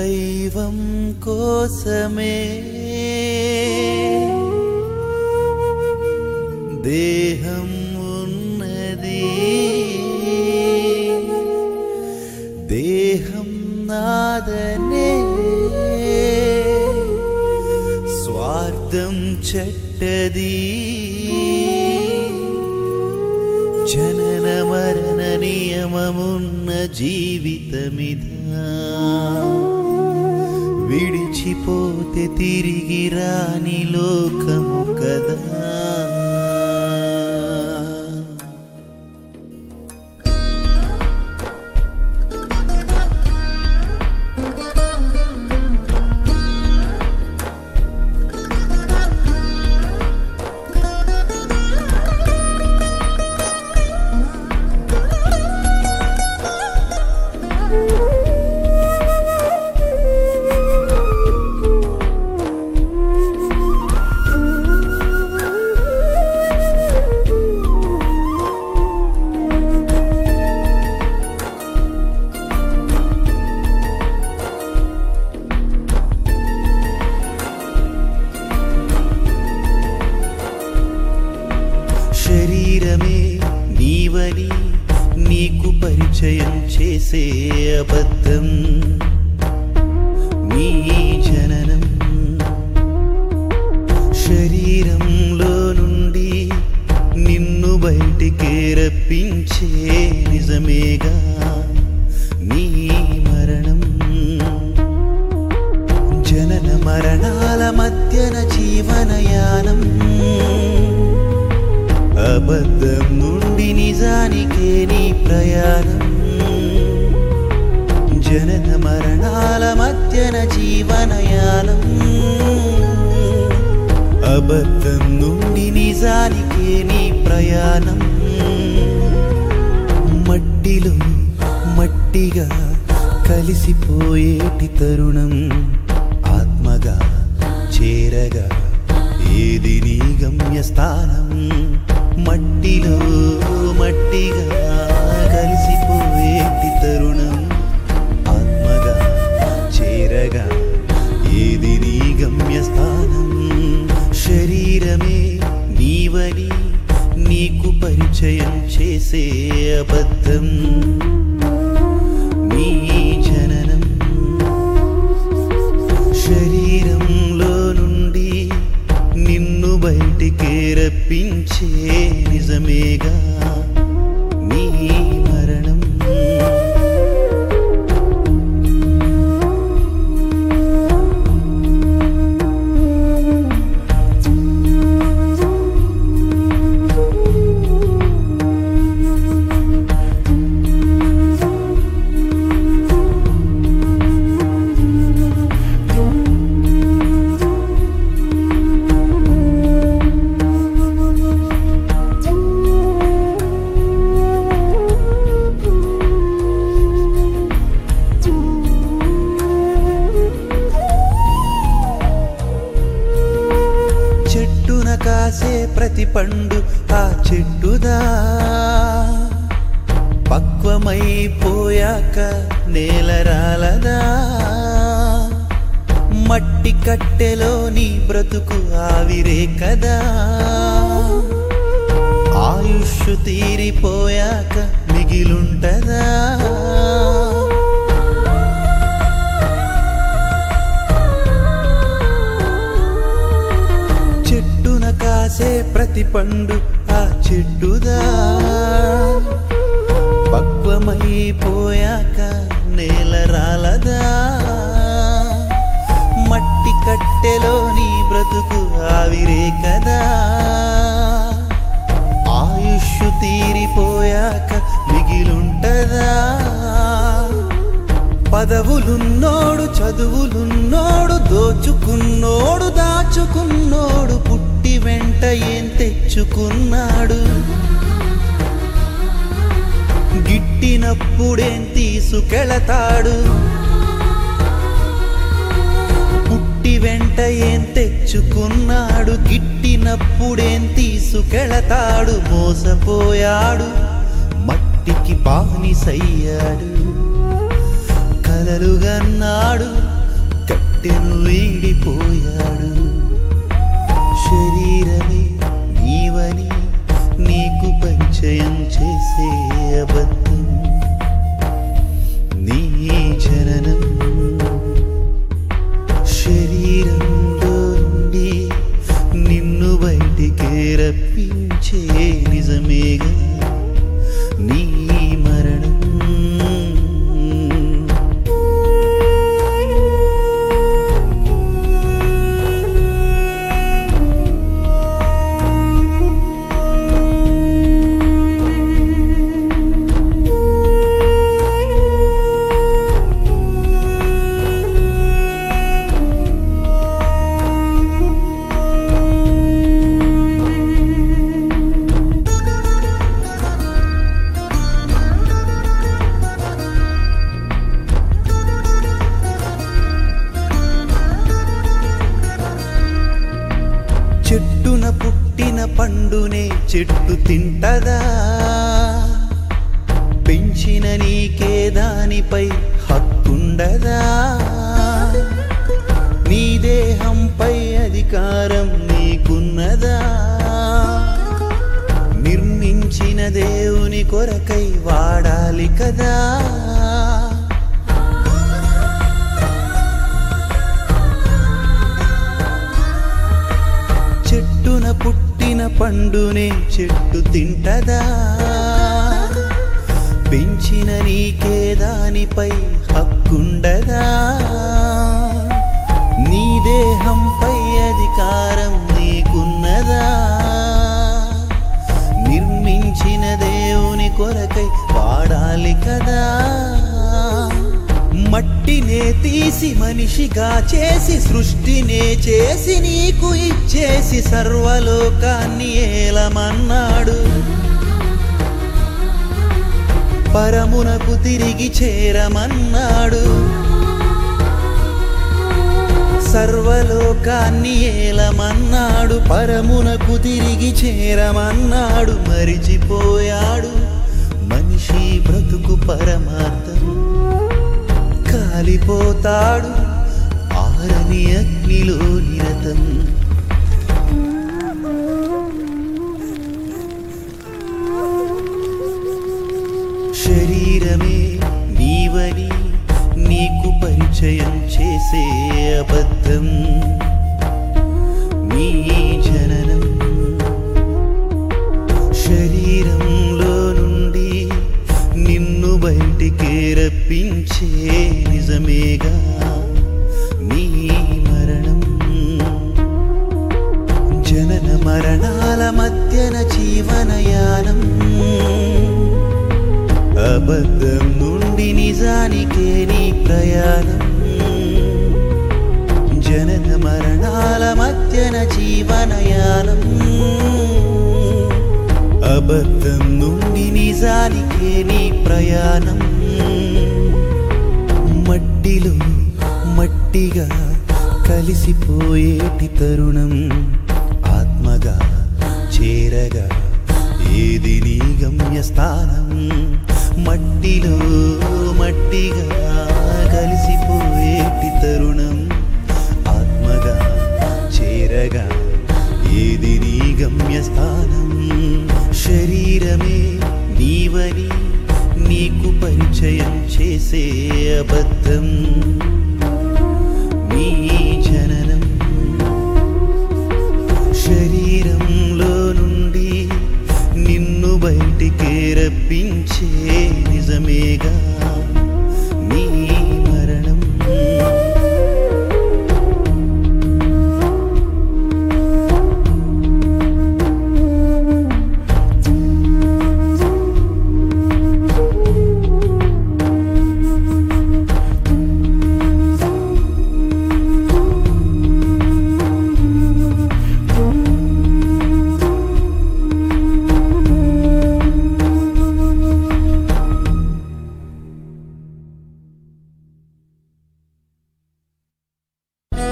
దైవం కోసమే దేహం ఉన్నది దేహం నాదనే స్వార్థం చెట్టది జనన మరణ నియమమున్న జీవితమిదా విడిచిపోతే తిరిగి రాని లోకము కదా శరీరమే నీవని నీకు పరిచయం చేసే అబద్ధం నీ జననం శరీరంలో నుండి నిన్ను బయటికి రప్పించే నిజమేగా నీ మరణం జనన మరణాల మధ్యన జీవనయానం అబద్ధం నుండి నిజానికే నీ ప్రయాణం జనన మరణాల మధ్యన జీవనయానం అబద్ధం నుండి నిజానికే నీ ప్రయాణం మట్టిలో మట్టిగా కలిసిపోయేటి తరుణం ఆత్మగా చేరగా ఏది నీ గమ్యస్థానం మట్టిలో మట్టిగా కలిసిపోయేటి తరుణం ఆత్మగా చేరగా ఏది నీ గమ్యస్థానం శరీరమే నీవని నీకు పరిచయం చేసే అబద్ధం నీ జననం శరీరంలో నుండి నిన్ను బయటికి రప్పించే నిజమేగా నీ మరణం చెట్టున కాసే ప్రతి పండు ఆ చెట్టుదా పక్వమైపోయాక నేల రాలదా మట్టి కట్టెలో నీ బ్రతుకు ఆవిరే కదా ఆయుష్ తీరిపోయాక మిగిలుంటదా చెట్టున కాసే ప్రతి పండు ఆ చెట్టుదా పక్వమైపోయాక నేల రాలదా మట్టి కట్టెలో నీ బ్రతుకు ఆవిరే కదా ఆయుష్ తీరిపోయాక మిగిలుంటదా పదవులున్నోడు చదువులున్నోడు దోచుకున్నోడు దాచుకున్నోడు పుట్టి వెంట ఏం తెచ్చుకున్నాడు గిట్టినప్పుడేం తీసుకెళతాడు పుట్టి వెంట ఏం తెచ్చుకున్నాడు గిట్టినప్పుడేం తీసుకెళతాడు మోసపోయాడు మట్టికి బానిసయ్యాడు కల కలలుగన్నాడు కట్టెను వీడిపోయాడు శరీరమే నీవని నీకు పరిచయం చేసే అబద్ధం నీ జననం శరీరంలో నుండి నిన్ను బయటికే రప్పించే నిజమేగా నీ మరణం చెట్టున పుట్టిన పండునే చెట్టు తింటదా పెంచిన నీకే దానిపై హక్కుండదా నీ దేహంపై అధికారం నీకున్నదా నిర్మించిన దేవుని కొరకై వాడాలి కదా చెట్టున పుట్టిన పండునే చెట్టు తింటదా పెంచిన నీకే దానిపై హక్కుండదా నీ దేహంపై అధికారం నీకున్నదా నిర్మించిన దేవుని కొరకై వాడాలి కదా మట్టినే తీసి మనిషిగా చేసి సృష్టినే చేసి నీకు ఇచ్చేసి సర్వలోకాన్ని ఏలమన్నాడు పరమునకు తిరిగి చేరమన్నాడు సర్వలోకాన్ని ఏలమన్నాడు పరమునకు తిరిగి చేరమన్నాడు మరిచిపోయాడు మనిషి బ్రతుకు పరమార్థం కాలిపోతాడు ఆరని అగ్నిలో నిరతం శరీరమే నీవని నీకు పరిచయం చేసే అబద్ధం నీ జననం శరీరంలో నుండి నిన్ను బయటికే రప్పించే నిజమేగా నీ మరణం జనన మరణాల మధ్యన జీవనయానం అబద్ధం నుండి నిజానికే నీ ప్రయాణం జనన మరణాల మధ్యన జీవనయానం అబద్ధం నుండి నిజానికే నీ ప్రయాణం మట్టిలో మట్టిగా కలిసిపోయేటి తరుణం ఆత్మగా చేరగా ఏది నీ గమ్యస్థానం మట్టిలో మట్టిగా కలిసిపోయేటి తరుణం ఆత్మగా చేరగా ఏది నీ గమ్యస్థానం శరీరమే నీవని నీకు పరిచయం చేసే అబద్ధం నీ జననం శరీరంలో నుండి నిన్ను బయటికే రప్పించే నిజమేగా